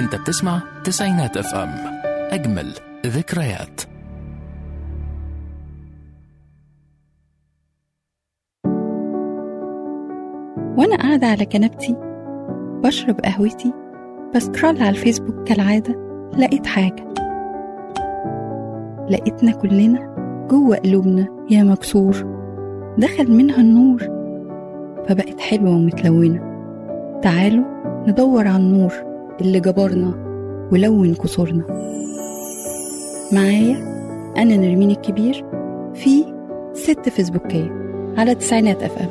انت بتسمع تسعينات اف ام اجمل ذكريات وأنا قاعدة على كنبتي بشرب قهوتي بسكرول على الفيسبوك كالعادة لقيت حاجة لقيتنا كلنا جوه قلوبنا يا مكسور دخل منها النور فبقت حلوة ومتلونة تعالوا ندور على النور اللي جبرنا ولون كسورنا معايا أنا نرمين الكبير في ست فيسبوكية على تسعينات أف أم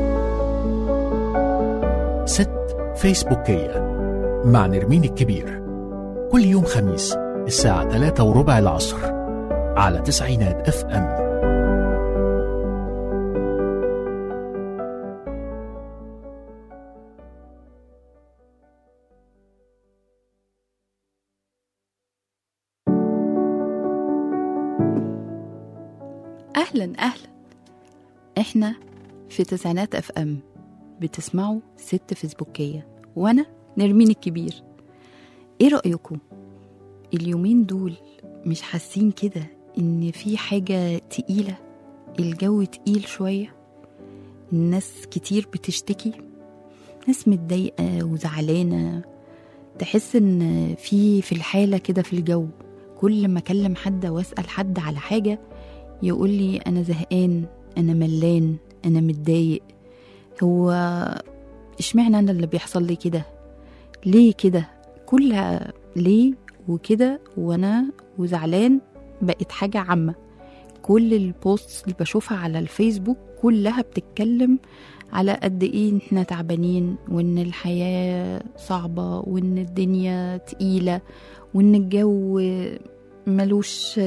ست فيسبوكية مع نرمين الكبير كل يوم خميس الساعة 3 وربع العصر على تسعينات اف ام أهلا أهلا إحنا في تسعينات أف أم بتسمعوا ست فيسبوكية وأنا نرمين الكبير إيه رأيكم؟ اليومين دول مش حاسين كده إن في حاجة تقيلة الجو تقيل شوية الناس كتير بتشتكي ناس متضايقة وزعلانة تحس إن في في الحالة كده في الجو كل ما أكلم حد وأسأل حد على حاجة يقول لي أنا زهقان أنا ملان أنا متضايق هو اشمعنى أنا اللي بيحصل لي كده ليه كده كل ليه وكده وأنا وزعلان بقت حاجة عامة كل البوستس اللي بشوفها على الفيسبوك كلها بتتكلم على قد ايه احنا تعبانين وان الحياة صعبة وان الدنيا تقيلة وان الجو ملوش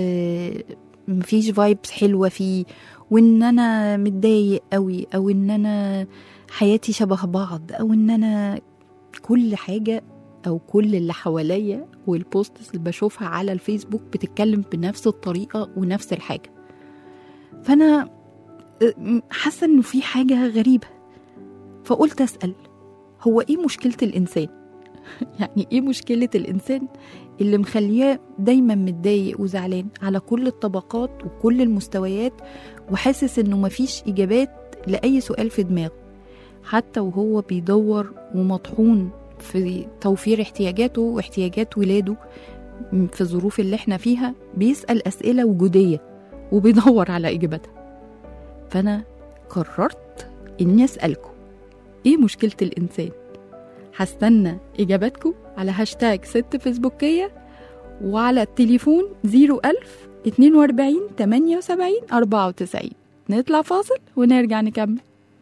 مفيش فايبس حلوة فيه وان انا متضايق قوي او ان انا حياتي شبه بعض او ان انا كل حاجة او كل اللي حواليا والبوستس اللي بشوفها على الفيسبوك بتتكلم بنفس الطريقة ونفس الحاجة فانا حاسة انه في حاجة غريبة فقلت اسأل هو ايه مشكلة الانسان يعني ايه مشكلة الانسان اللي مخليه دايما متضايق وزعلان على كل الطبقات وكل المستويات وحاسس انه مفيش اجابات لاي سؤال في دماغه حتى وهو بيدور ومطحون في توفير احتياجاته واحتياجات ولاده في الظروف اللي احنا فيها بيسأل أسئلة وجودية وبيدور على إجابتها فأنا قررت إني أسألكم إيه مشكلة الإنسان؟ هستنى إجاباتكم على هاشتاج ست فيسبوكية وعلى التليفون 01000 42 78 94 نطلع فاصل ونرجع نكمل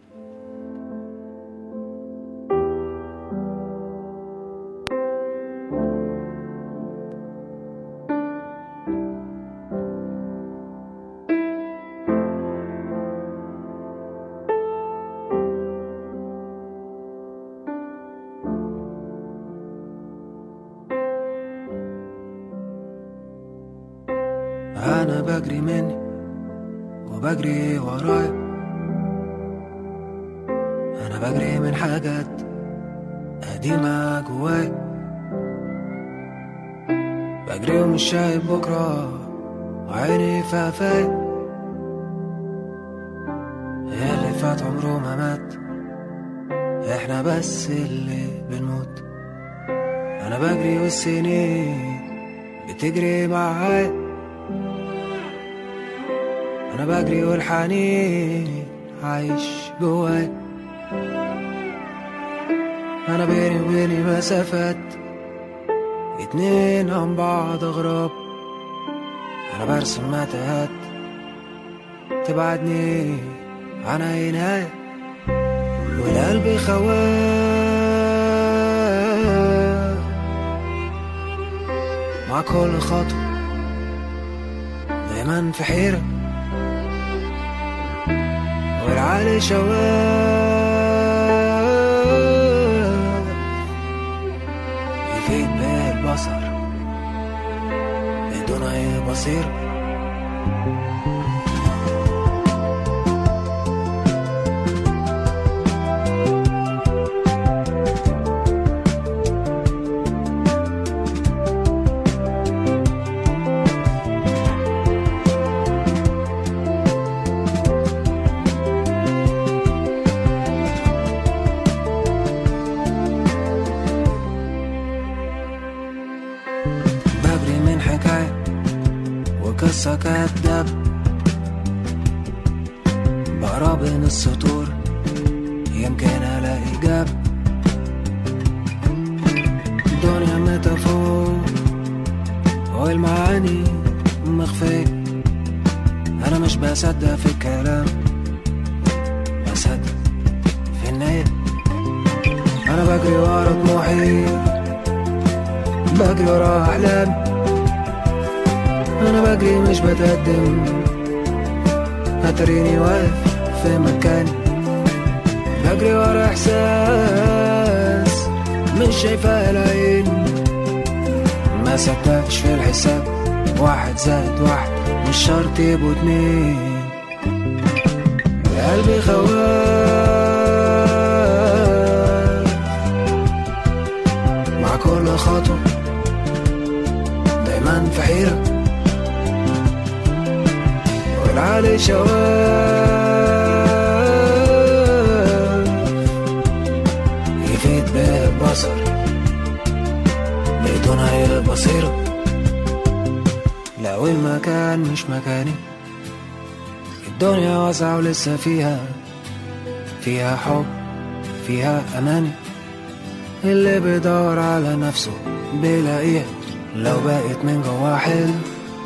أنا بجري مني وبجري ورايا أنا بجري من حاجات قديمة جوايا بجري ومش شايف بكرة وعيني في قفايا اللي فات عمره ما مات احنا بس اللي بنموت أنا بجري والسنين بتجري معايا انا بجري والحنين عايش جواي انا بيني وبيني مسافات اتنين عن بعض غراب انا برسم متاهات تبعدني عن اي نهاية والقلب خواه مع كل خطوة دايما في حيرة والعالي شواه يفيد بالبصر بدون اي بصير يمكن الاقي اجابة الدنيا ميتافور والمعاني مخفية انا مش بصدق في الكلام بصدق في النية انا بجري ورا طموحي بجري ورا احلامي انا بجري مش بتقدم هتريني واقف في مكاني بجري ورا احساس مش شايفاه العين ما صدقش في الحساب واحد زائد واحد مش شرط يبقوا اتنين قلبي خواف مع كل خطوة دايما في حيرة والعالي شواف يفيد به البصر بدون أي بصيرة لو المكان مش مكاني الدنيا واسعة ولسه فيها فيها حب فيها أماني اللي بيدور على نفسه بيلاقيها لو بقت من جوا حلم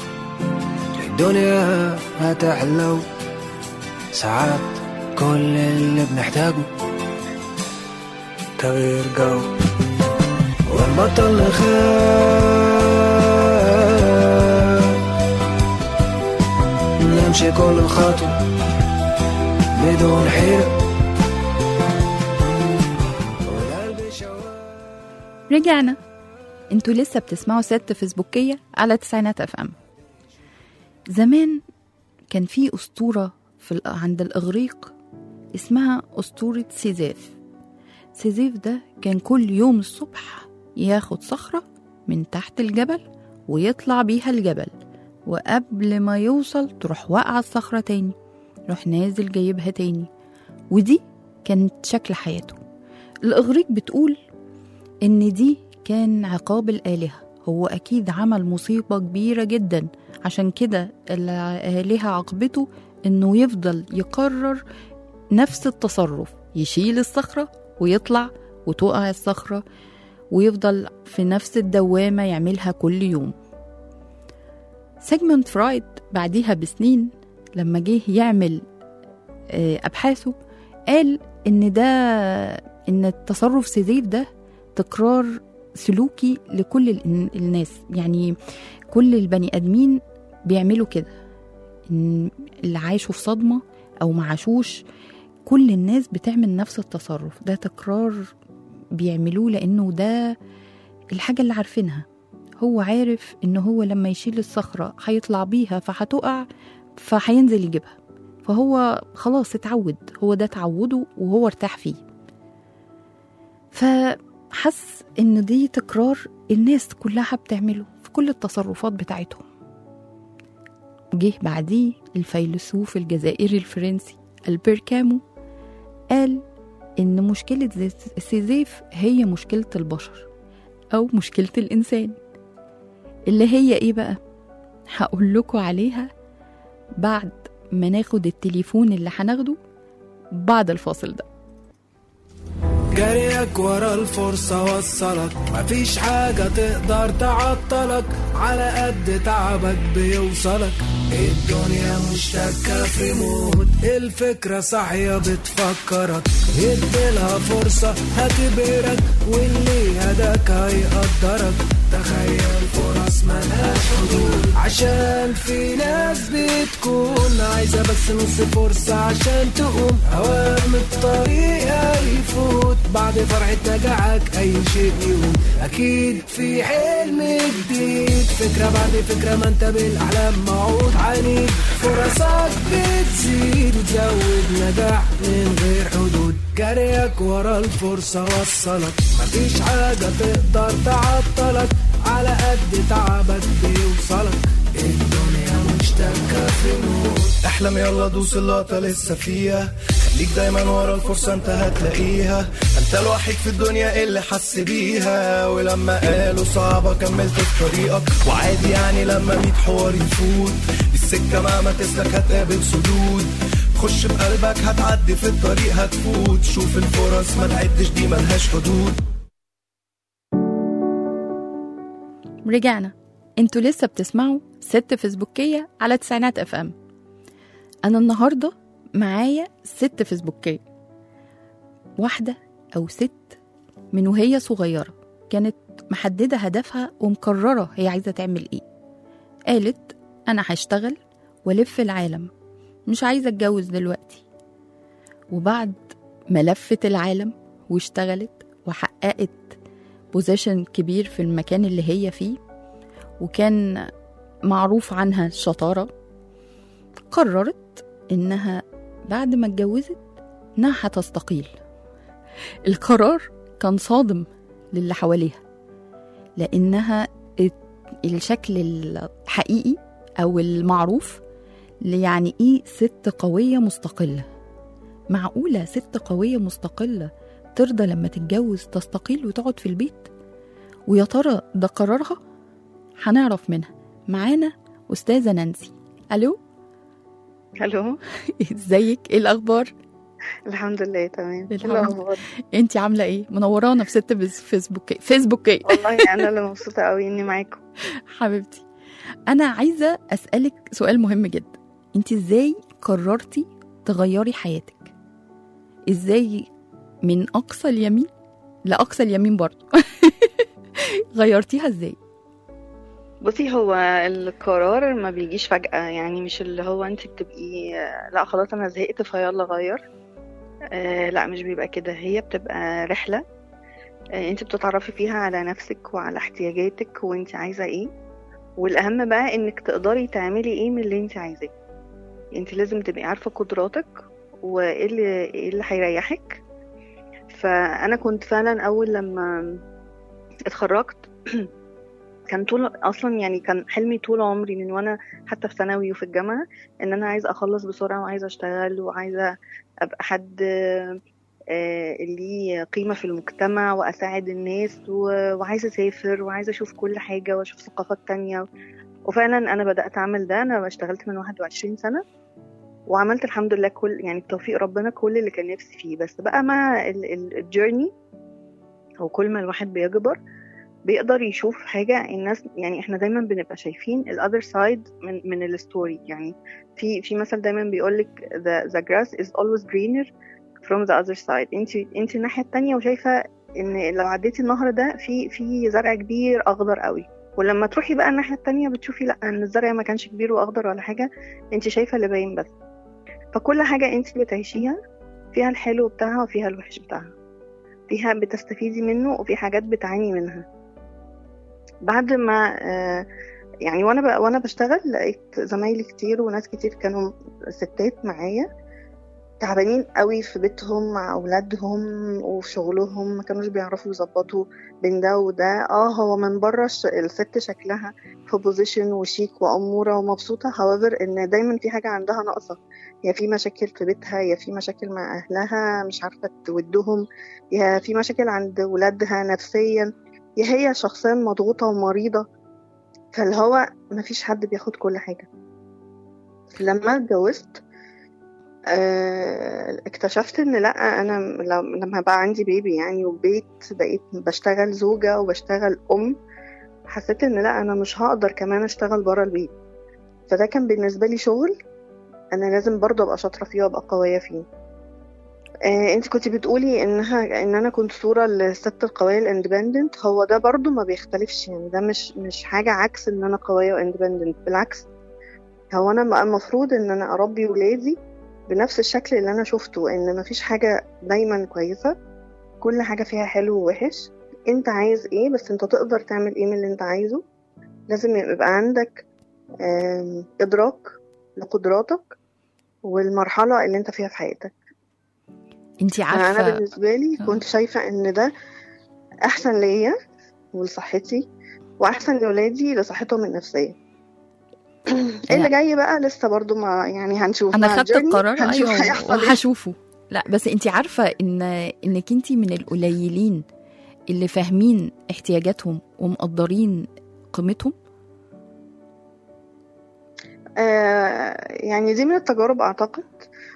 الدنيا هتحلو ساعات كل اللي بنحتاجه تغيير جو ونبطل نخاف نمشي كل خطوة بدون حيرة والقلب شواف رجعنا انتوا لسه بتسمعوا ست فيسبوكية على تسعينات اف ام زمان كان في أسطورة في ال- عند الإغريق اسمها أسطورة سيزيف سيزيف ده كان كل يوم الصبح ياخد صخرة من تحت الجبل ويطلع بيها الجبل وقبل ما يوصل تروح واقعة الصخرة تاني يروح نازل جايبها تاني ودي كانت شكل حياته الإغريق بتقول إن دي كان عقاب الآلهة هو أكيد عمل مصيبة كبيرة جدا عشان كده الآلهة عاقبته إنه يفضل يقرر نفس التصرف يشيل الصخرة ويطلع وتقع الصخرة ويفضل في نفس الدوامة يعملها كل يوم سيجموند فرايد بعديها بسنين لما جه يعمل آه، أبحاثه قال إن ده إن التصرف سيزيف ده تكرار سلوكي لكل الإن- الناس يعني كل البني آدمين بيعملوا كده إن اللي عايشوا في صدمة أو ما عاشوش كل الناس بتعمل نفس التصرف ده تكرار بيعملوه لأنه ده الحاجة اللي عارفينها هو عارف إن هو لما يشيل الصخرة هيطلع بيها فهتقع فهينزل يجيبها فهو خلاص اتعود هو ده تعوده وهو ارتاح فيه فحس إن دي تكرار الناس كلها بتعمله في كل التصرفات بتاعتهم جه بعديه الفيلسوف الجزائري الفرنسي ألبير كامو قال إن مشكلة زي- سيزيف هي مشكلة البشر أو مشكلة الإنسان اللي هي إيه بقى؟ هقول لكم عليها بعد ما ناخد التليفون اللي هناخده بعد الفاصل ده جريك ورا الفرصة وصلك مفيش حاجة تقدر تعطلك على قد تعبك بيوصلك الدنيا مشتكة في موت الفكرة صاحية بتفكرك اديلها فرصة هتبهرك واللي هداك هيقدرك تخيل فرص ملهاش حدود عشان في ناس بتكون عايزة بس نص فرصة عشان تقوم أوام الطريق هيفوت بعد فرحة نجاحك أي شيء يقوم أكيد في حلم جديد فكرة بعد فكرة ما أنت بالأحلام موعود عنيد فرصك بتزيد وتزود نجاح من غير حدود جريك ورا الفرصة وصلك مفيش حاجة تقدر تعطلك على قد تعبك بيوصلك الدنيا مشتكة في موت احلم يلا دوس اللقطة لسه فيها خليك دايما ورا الفرصة انت هتلاقيها انت الوحيد في الدنيا اللي حس بيها ولما قالوا صعبة كملت في طريقك وعادي يعني لما ميت حوار يفوت السكة مهما تسلك هتقابل سدود خش بقلبك هتعدي في الطريق هتفوت شوف الفرص ما تعدش دي ملهاش حدود رجعنا انتوا لسه بتسمعوا ست فيسبوكية على تسعينات اف ام انا النهاردة معايا ست فيسبوكية واحدة او ست من وهي صغيرة كانت محددة هدفها ومقررة هي عايزة تعمل ايه قالت انا هشتغل والف العالم مش عايزة اتجوز دلوقتي وبعد ما لفت العالم واشتغلت وحققت بوزيشن كبير في المكان اللي هي فيه وكان معروف عنها الشطارة قررت إنها بعد ما اتجوزت إنها هتستقيل القرار كان صادم للي حواليها لأنها ات- الشكل الحقيقي أو المعروف يعني إيه ست قوية مستقلة معقولة ست قوية مستقلة ترضى لما تتجوز تستقيل وتقعد في البيت ويا ترى ده قرارها هنعرف منها معانا أستاذة نانسي ألو الو ازيك ايه الأخبار الحمد لله تمام إيه الحمد الأخبار؟ انتي عاملة ايه منورانا في ست بز- فيسبوك فيسبوك والله انا اللي مبسوطه قوي اني معاكم حبيبتي أنا عايزة أسألك سؤال مهم جدا انتي ازاي قررتي تغيري حياتك ازاي من أقصى اليمين لأقصى اليمين برضو غيرتيها ازاي بصي هو القرار ما بيجيش فجأة يعني مش اللي هو انت بتبقي آه، لا خلاص انا زهقت فيلا غير آه لا مش بيبقى كده هي بتبقى رحلة آه انت بتتعرفي فيها على نفسك وعلى احتياجاتك وانت عايزة ايه والاهم بقى انك تقدري تعملي ايه من اللي انت عايزاه انت لازم تبقي عارفة قدراتك وايه اللي ايه اللي هيريحك فانا كنت فعلا اول لما اتخرجت كان طول اصلا يعني كان حلمي طول عمري من وانا حتى في ثانوي وفي الجامعه ان انا عايزه اخلص بسرعه وعايزه اشتغل وعايزه ابقى حد آه، ليه قيمه في المجتمع واساعد الناس و- وعايزه اسافر وعايزه اشوف كل حاجه واشوف ثقافات تانية وفعلا انا بدات اعمل ده انا اشتغلت من 21 سنه وعملت الحمد لله كل يعني بتوفيق ربنا كل اللي كان نفسي فيه بس بقى مع الجيرني او كل ما الواحد بيكبر بيقدر يشوف حاجة الناس يعني احنا دايما بنبقى شايفين ال other side من من الستوري يعني في في مثل دايما بيقولك the, the grass is always greener from the other side انت انت الناحية التانية وشايفة ان لو عديتي النهر ده في في زرع كبير اخضر قوي ولما تروحي بقى الناحية التانية بتشوفي لا ان الزرع ما كانش كبير واخضر ولا حاجة انت شايفة اللي باين بس فكل حاجة انت بتعيشيها فيها الحلو بتاعها وفيها الوحش بتاعها فيها بتستفيدي منه وفي حاجات بتعاني منها بعد ما آه، يعني وانا بقى وانا بشتغل لقيت زمايلي كتير وناس كتير كانوا ستات معايا تعبانين قوي في بيتهم مع اولادهم وفي شغلهم ما كانوش بيعرفوا يظبطوا بين ده وده اه هو من بره الش- الست شكلها في بوزيشن وشيك واموره ومبسوطه however ان دايما في حاجه عندها ناقصه يا في مشاكل في بيتها يا في مشاكل مع اهلها مش عارفه تودهم يا في مشاكل عند ولادها نفسيا يا هي شخصيا مضغوطة ومريضة فاللي هو مفيش حد بياخد كل حاجة لما اتجوزت آه، اكتشفت ان لا انا لو- لما بقى عندي بيبي يعني وبيت بقيت بشتغل زوجة وبشتغل ام حسيت ان لا انا مش هقدر كمان اشتغل برا البيت فده كان بالنسبة لي شغل انا لازم برضه ابقى شاطرة فيه وابقى قوية فيه آه، انت كنت بتقولي انها ان انا كنت صورة للست القوية الاندبندنت هو ده برضو ما بيختلفش يعني ده مش مش حاجة عكس ان انا قوية واندبندنت بالعكس هو انا م- المفروض ان انا اربي ولادي بنفس الشكل اللي انا شفته ان مفيش حاجة دايما كويسة كل حاجة فيها حلو ووحش انت عايز ايه بس انت تقدر تعمل ايه من اللي انت عايزه لازم يبقى عندك آم، ادراك لقدراتك والمرحلة اللي انت فيها في حياتك انتي انا عارفة بالنسبه لي آه. كنت شايفه ان ده احسن ليا ولصحتي واحسن لولادي لصحتهم النفسيه اللي جاي بقى لسه برضو ما يعني هنشوف انا مع خدت الجيرني القرار هنشوف ايوه هيحصل ايه وهشوفه لا بس انتي عارفة ان انك انتي من القليلين اللي فاهمين احتياجاتهم ومقدرين قيمتهم آه يعني دي من التجارب اعتقد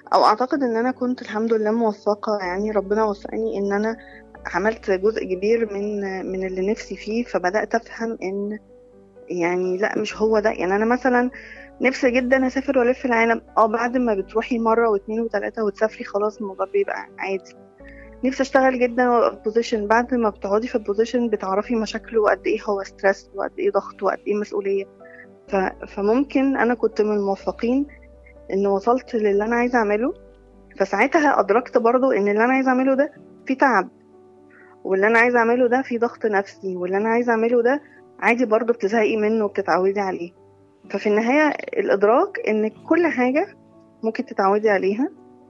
او اعتقد ان انا كنت الحمد لله موفقه يعني ربنا وفقني ان انا عملت جزء كبير من من اللي نفسي فيه فبدات افهم ان يعني لا مش هو ده يعني انا مثلا نفسي جدا اسافر والف العالم اه بعد ما بتروحي مره واثنين وثلاثه وتسافري خلاص الموضوع بيبقى عادي نفسي اشتغل جدا وابقى في بوزيشن بعد ما بتقعدي في البوزيشن بتعرفي مشاكله وقد ايه هو ستريس وقد ايه ضغط وقد ايه مسؤوليه ف... فممكن انا كنت من الموفقين ان وصلت للي انا عايزه اعمله فساعتها ادركت برضو ان اللي انا عايزه اعمله ده فيه تعب واللي انا عايزه اعمله ده فيه ضغط نفسي واللي انا عايزه اعمله ده عادي برضو بتزهقي منه وبتتعودي عليه ففي النهايه الادراك ان كل حاجه ممكن تتعودي عليها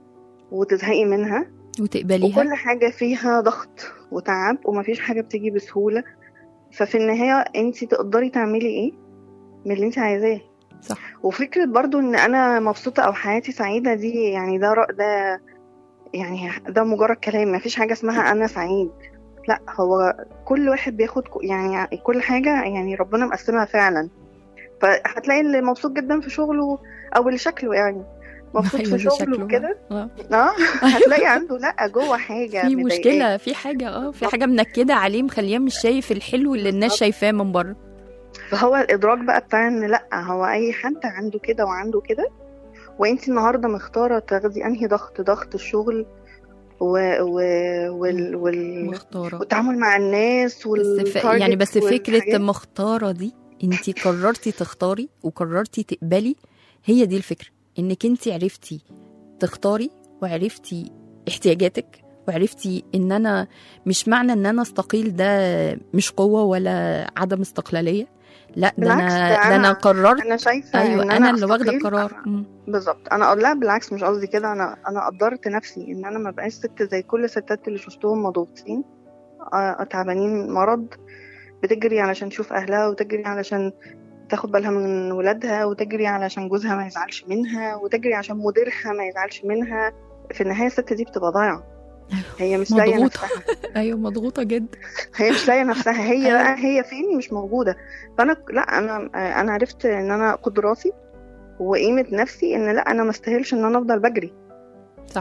وتزهقي منها وتقبليها وكل حاجة فيها ضغط وتعب ومفيش حاجة بتيجي بسهولة ففي النهاية انت تقدري تعملي ايه من اللي انت عايزاه صح وفكرة برضو ان انا مبسوطة او حياتي سعيدة دي يعني ده رأ- ده يعني ده مجرد كلام مفيش حاجة اسمها انا سعيد لا هو كل واحد بياخد ك- يعني كل حاجة يعني ربنا مقسمها فعلا فهتلاقي اللي مبسوط جدا في شغله او اللي شكله يعني مبسوط أيوة في اللي شغله شكله وكده آه. اه هتلاقي عنده لا جوه حاجة في مضايقاه. مشكله في حاجه اه في حاجه منكده عليه مخليه مش شايف الحلو اللي الناس بالظبط. شايفاه من بره فهو الادراك بقى بتاع ان لا هو اي حد عنده كده وعنده كده وانت النهارده مختاره تاخدي انهي ضغط ضغط الشغل و... و... وال... وال... مختاره والتعامل مع الناس بس وال ف... يعني بس فكره والحاجات. مختاره دي انت قررتي تختاري وقررتي تقبلي هي دي الفكره انك انت عرفتي تختاري وعرفتي احتياجاتك وعرفتي ان انا مش معنى ان انا استقيل ده مش قوه ولا عدم استقلاليه لا ده بالعكس، انا ده ده انا أنا- قررت انا شايفه ايوه ان انا اللي واخده أستقيل. القرار أنا- مم. بالظبط انا لا بالعكس مش قصدي كده انا انا قدرت نفسي ان انا ما بقاش ست زي كل الستات اللي شفتهم مضغوطين آه، تعبانين مرض بتجري علشان تشوف اهلها وتجري علشان تاخد بالها من ولادها وتجري علشان جوزها ما يزعلش منها وتجري عشان مديرها ما يزعلش منها في النهايه الست دي بتبقى ضايعه هي مش لاقيه مضغوطة. نفسها ايوه مضغوطه جدا هي مش لاقيه نفسها هي أيوة. بقى هي فين مش موجوده فانا لا انا انا عرفت ان انا قدراتي وقيمه نفسي ان لا انا ما استاهلش ان انا افضل بجري صح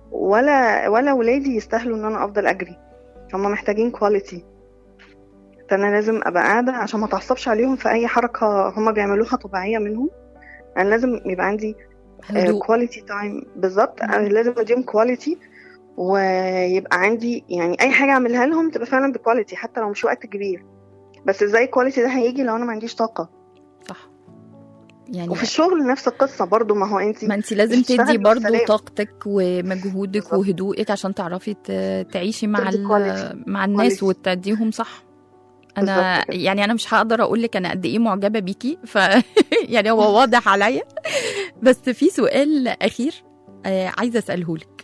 ولا ولا ولادي يستاهلوا ان انا افضل اجري هما محتاجين كواليتي فانا لازم ابقى قاعده عشان ما اتعصبش عليهم في اي حركه هما بيعملوها طبيعيه منهم انا لازم يبقى عندي هدوء كواليتي تايم بالظبط مم. أنا لازم اديهم كواليتي ويبقى عندي يعني اي حاجه اعملها لهم تبقى فعلا بكواليتي حتى لو مش وقت كبير بس ازاي الكواليتي ده هيجي لو انا ما عنديش طاقه صح يعني وفي الشغل نفس القصه برضو ما هو انت ما انت لازم بتشتغلي تدي برضو بسلام. طاقتك ومجهودك بالظبط. وهدوءك عشان تعرفي ت- تعيشي مع تدي ال- quality. مع الناس quality. وتديهم صح انا بالظبط كده. يعني انا مش هقدر اقول لك انا قد ايه معجبه بيكي ف يعني هو واضح عليا بس في سؤال اخير آه، عايزه اساله لك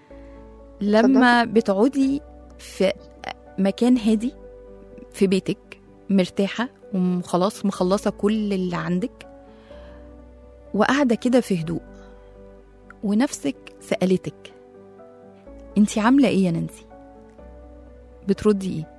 لما بتقعدي في مكان هادي في بيتك مرتاحه وخلاص مخلصه كل اللي عندك وقاعده كده في هدوء ونفسك سالتك انت عامله ايه يا نانسي بتردي ايه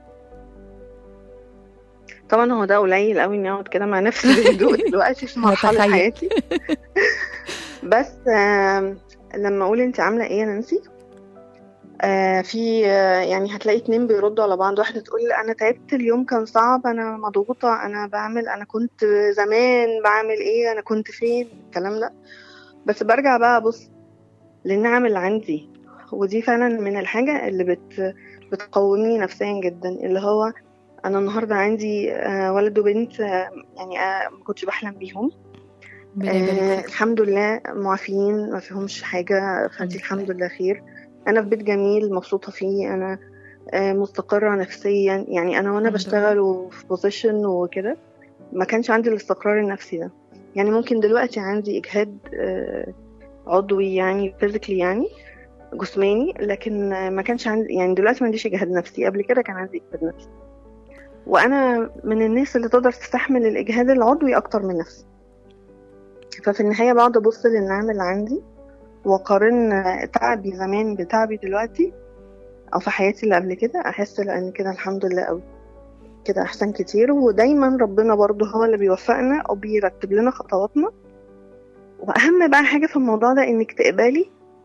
طبعا هو ده قليل قوي اني اقعد كده مع نفسي بهدوء دلوقتي في مرحله أتخيل. حياتي بس آم، لما اقول انت عامله ايه يا نانسي آه، في آه، يعني هتلاقي اتنين بيردوا على بعض واحده تقول انا تعبت اليوم كان صعب انا مضغوطه انا بعمل انا كنت زمان بعمل ايه انا كنت فين الكلام ده بس برجع بقى ابص للنعم اللي عندي ودي فعلا من الحاجه اللي بت بتقومني نفسيا جدا اللي هو انا النهارده عندي آه، ولد وبنت آه، يعني آه، ما كنتش بحلم بيهم ربنا يبارك آه فيك الحمد لله معافيين ما فيهمش حاجة فدي الحمد الحمد لله خير أنا في بيت جميل مبسوطة فيه أنا آه مستقرة نفسيا يعني أنا وأنا الحمد بشتغل وفي بوزيشن وكده ما كانش عندي الاستقرار النفسي ده يعني ممكن دلوقتي عندي إجهاد آه عضوي يعني فيزيكلي يعني جسماني لكن آه، ما كانش عندي يعني دلوقتي ما عنديش إجهاد نفسي قبل كده كان عندي إجهاد نفسي وأنا من الناس اللي تقدر تستحمل الإجهاد العضوي أكتر من نفسي ففي النهاية بقعد أبص للنعم اللي عندي وأقارن تعبي زمان بتعبي دلوقتي أو في حياتي اللي قبل كده أحس لا إن كده الحمد لله أوي كده أحسن كتير ودايما ربنا برضو هو اللي بيوفقنا وبيرتب لنا خطواتنا وأهم بقى حاجة في الموضوع ده إنك تقبلي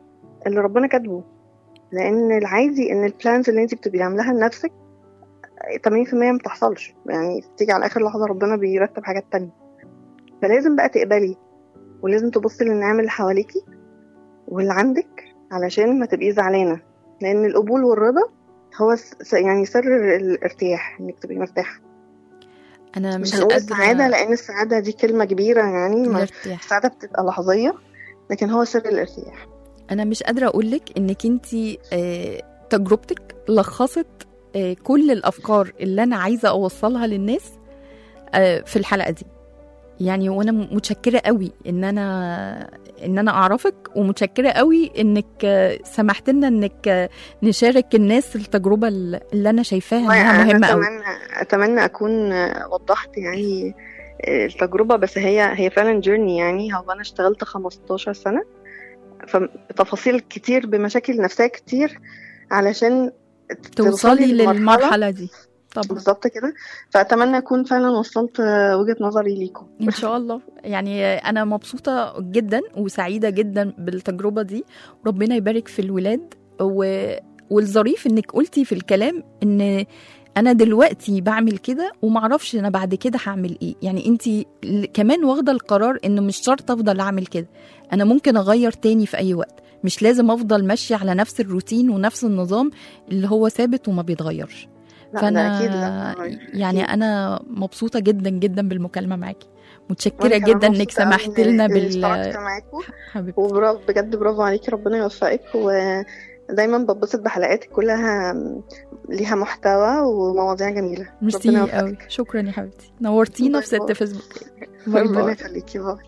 اللي ربنا كاتبه لان العادي ان البلانز اللي انت بتبقي عاملاها لنفسك 80% ما بتحصلش يعني تيجي على اخر لحظه ربنا بيرتب حاجات تانية فلازم بقى تقبلي ولازم تبصي للنعم اللي حواليكي واللي عندك علشان ما تبقي زعلانه لان القبول والرضا هو س- يعني سر الارتياح انك تبقي مرتاحه انا مش مش هنقول قادره السعاده لان السعاده دي كلمه كبيره يعني ما الارتياح السعاده بتبقى لحظيه لكن هو سر الارتياح انا مش قادره اقول لك انك انت تجربتك لخصت آه، كل الافكار اللي انا عايزه اوصلها للناس آه، في الحلقه دي يعني وانا متشكره قوي ان انا ان انا اعرفك ومتشكره قوي انك آه، سمحت لنا انك آه، نشارك الناس التجربه اللي انا شايفاها انها أنا مهمه قوي اتمنى اتمنى اكون وضحت يعني التجربه بس هي هي فعلا جيرني يعني هو انا اشتغلت 15 سنه فبتفاصيل كتير بمشاكل نفسيه كتير علشان توصلي للمرحلة للمرحله دي طبعا بالظبط كده فاتمنى اكون فعلا وصلت وجهه نظري ليكم ان شاء الله يعني انا مبسوطه جدا وسعيده جدا بالتجربه دي ربنا يبارك في الولاد و... والظريف انك قلتي في الكلام ان انا دلوقتي بعمل كده ومعرفش انا بعد كده هعمل ايه يعني انت كمان واخده القرار انه مش شرط افضل اعمل كده انا ممكن اغير تاني في اي وقت مش لازم افضل ماشيه على نفس الروتين ونفس النظام اللي هو ثابت وما بيتغيرش لا فانا ده اكيد لا يعني انا مبسوطه جدا جدا بالمكالمه معاكي متشكره وأنا كمان جدا انك مبسوطة أوي سمحت إن- لنا إني بال اشتركت معاكم حبيبتي وبرافو بجد برافو عليكي ربنا يوفقك ودايما بتبسط بحلقاتك كلها ليها محتوى ومواضيع جميلة ميرسي ربنا قوي يوفقك شكرا يا حبيبتي نورتينا في باي ست باي. فيسبوك باي ربنا باي يخليكي باي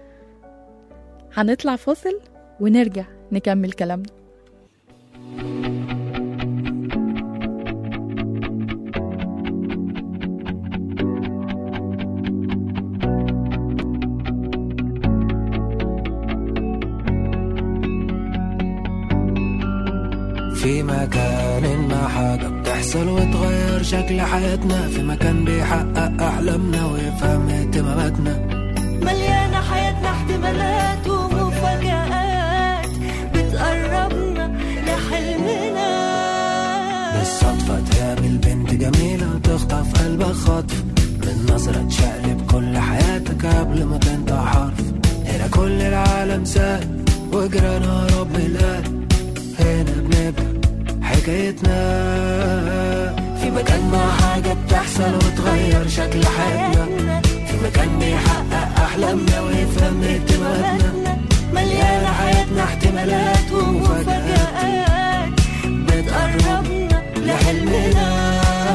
هنطلع فاصل ونرجع نكمل كلامنا في مكان ما حاجة بتحصل وتغير شكل حياتنا في مكان بيحقق أحلامنا ويفهم اهتماماتنا مليانة حياتنا احتمالات ومفاجآت بتقربنا لحلمنا بالصدفة تقابل بنت جميلة وتخطف قلبك خطف من نظرة تشقلب كل حياتك قبل ما تنطق حرف هنا كل العالم سهل وجرانا رب القلب هنا بنبدأ حكايتنا في مكان ما حاجة بتحصل وتغير شكل حياتنا في مكان بيحقق أحلامنا ويفهم اهتماماتنا مليانة حياتنا احتمالات ومفاجآت بتقربنا لحلمنا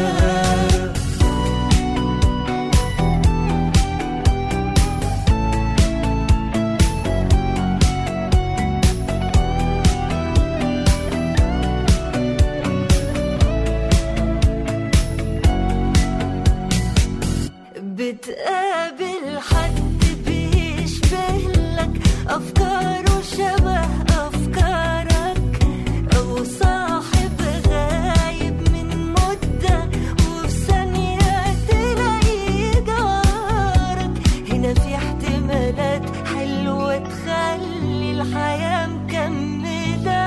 بتقابل حد بيشبه لك أفكاره شبه أفكارك أو صاحب غايب من مدة وفي ثانية تلاقيه جارك هنا في احتمالات حلوة تخلي الحياة مكملة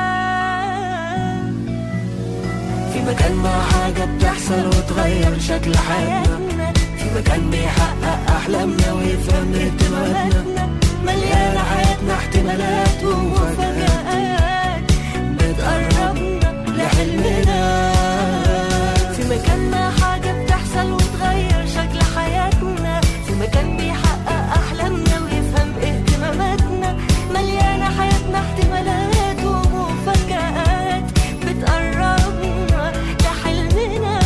في مكان ما حاجة بتحصل وتغير شكل حياتنا في مكان بيحقق أحلامنا ويفهم اهتماماتنا مليانة حياتنا احتمالات ومفاجآت بتقربنا لحلمنا في مكان ما حاجة بتحصل وتغير شكل حياتنا في مكان بيحقق أحلامنا ويفهم اهتماماتنا مليانة حياتنا احتمالات ومفاجآت بتقربنا لحلمنا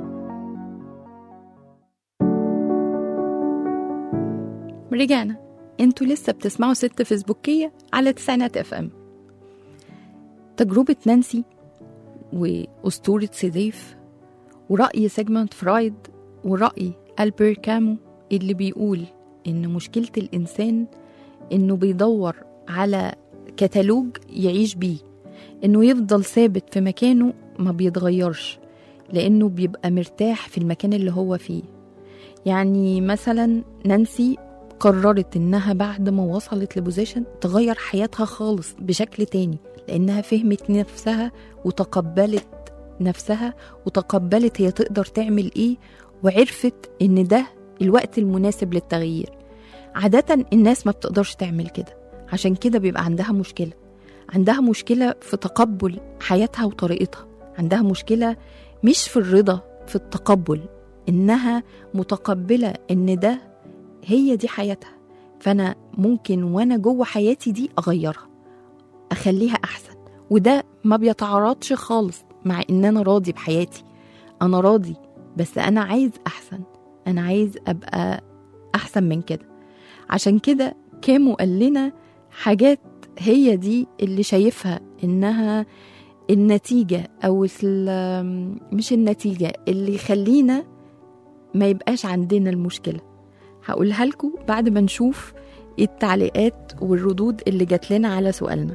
رجعنا انتوا لسه بتسمعوا ست فيسبوكية على تسعينات اف ام تجربة نانسي وأسطورة سيزيف ورأي سيجموند فرايد ورأي ألبير كامو اللي بيقول إن مشكلة الإنسان إنه بيدور على كتالوج يعيش بيه إنه يفضل ثابت في مكانه ما بيتغيرش لأنه بيبقى مرتاح في المكان اللي هو فيه يعني مثلا نانسي قررت إنها بعد ما وصلت لبوزيشن تغير حياتها خالص بشكل تاني لأنها فهمت نفسها وتقبلت نفسها وتقبلت هي تقدر تعمل إيه وعرفت إن ده الوقت المناسب للتغيير عادة الناس ما بتقدرش تعمل كده عشان كده بيبقى عندها مشكلة عندها مشكلة في تقبل حياتها وطريقتها عندها مشكلة مش في الرضا في التقبل إنها متقبلة إن ده هي دي حياتها فأنا ممكن وأنا جوه حياتي دي أغيرها أخليها أحسن وده ما بيتعارضش خالص مع إن أنا راضي بحياتي أنا راضي بس أنا عايز أحسن أنا عايز أبقى أحسن من كده عشان كده كامو قال لنا حاجات هي دي اللي شايفها إنها النتيجة أو ال- مش النتيجة اللي يخلينا ما يبقاش عندنا المشكلة هقولها لكم بعد ما نشوف التعليقات والردود اللي جات لنا على سؤالنا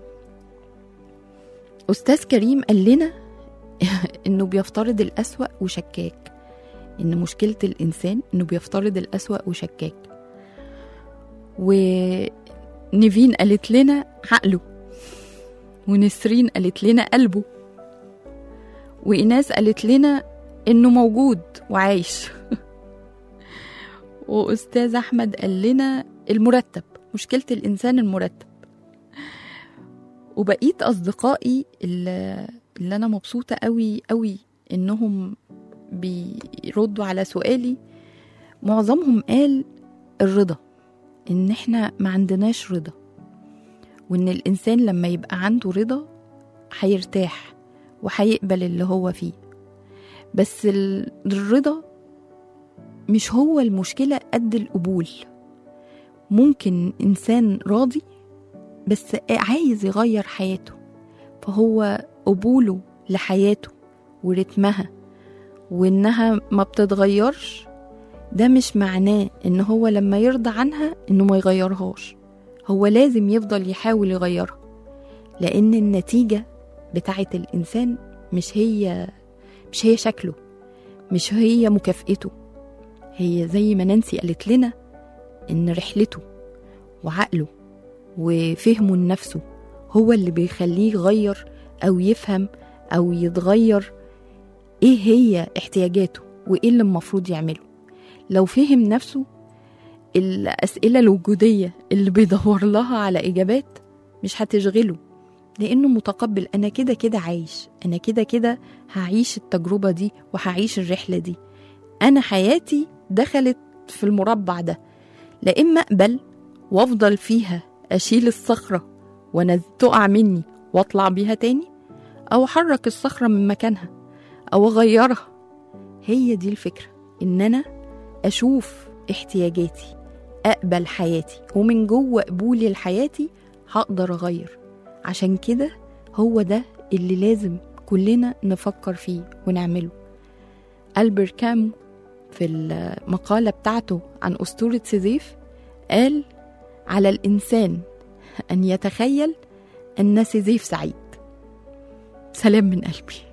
أستاذ كريم قال لنا إنه بيفترض الأسوأ وشكاك إن مشكلة الإنسان إنه بيفترض الأسوأ وشكاك ونيفين قالت لنا عقله ونسرين قالت لنا قلبه وإناس قالت لنا إنه موجود وعايش وأستاذ أحمد قال لنا المرتب مشكلة الإنسان المرتب وبقيت أصدقائي اللي, اللي أنا مبسوطة قوي قوي إنهم بيردوا على سؤالي معظمهم قال الرضا إن إحنا ما عندناش رضا وإن الإنسان لما يبقى عنده رضا هيرتاح وهيقبل اللي هو فيه بس ال- الرضا مش هو المشكلة قد القبول ممكن إنسان راضي بس عايز يغير حياته فهو قبوله لحياته ورتمها وإنها ما بتتغيرش ده مش معناه إن هو لما يرضى عنها إنه ما يغيرهاش هو لازم يفضل يحاول يغيرها لأن النتيجة بتاعة الإنسان مش هي مش هي شكله مش هي مكافئته هي زي ما نانسي قالت لنا إن رحلته وعقله وفهمه لنفسه هو اللي بيخليه يغير أو يفهم أو يتغير إيه هي احتياجاته وإيه اللي المفروض يعمله لو فهم نفسه الأسئلة الوجودية اللي بيدور لها على إجابات مش هتشغله لأنه متقبل أنا كده كده عايش أنا كده كده هعيش التجربة دي وهعيش الرحلة دي أنا حياتي دخلت في المربع ده لا إما أقبل وأفضل فيها أشيل الصخرة وأنا تقع مني وأطلع بيها تاني أو أحرك الصخرة من مكانها أو أغيرها هي دي الفكرة إن أنا أشوف احتياجاتي أقبل حياتي ومن جوه قبولي لحياتي هقدر أغير عشان كده هو ده اللي لازم كلنا نفكر فيه ونعمله ألبر كامو في المقالة بتاعته عن أسطورة سيزيف قال على الإنسان أن يتخيل أن سيزيف سعيد سلام من قلبي